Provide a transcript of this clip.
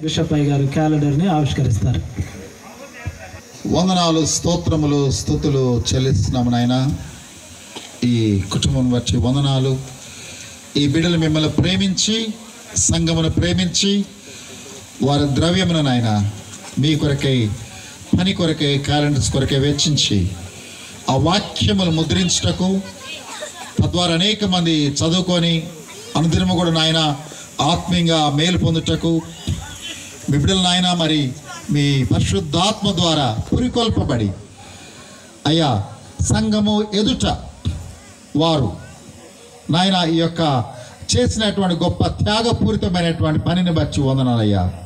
bishop అయ్య గారు క్యాలెండర్ని ఆవిష్కరిస్తారు వందనాలు స్తోత్రములు స్థుతులు చెల్లిస్తున్నాము నాయన ఈ కుటుంబం బట్టి వందనాలు ఈ బిడ్డలు మిమ్మల్ని ప్రేమించి సంఘమును ప్రేమించి వారి ద్రవ్యమును నాయన మీ కొరకై పని కొరకై క్యాలెండర్స్ కొరకై వెచ్చించి ఆ వాక్యములు ముద్రించుటకు తద్వారా అనేక మంది చదువుకొని అనుదినము కూడా నాయన ఆత్మీయంగా మేలు పొందుటకు మీ బిడ్డలు నాయన మరి మీ పరిశుద్ధాత్మ ద్వారా పురికొల్పబడి అయ్యా సంఘము ఎదుట వారు నాయన ఈ యొక్క చేసినటువంటి గొప్ప త్యాగపూరితమైనటువంటి పనిని బట్టి వందనాలయ్యా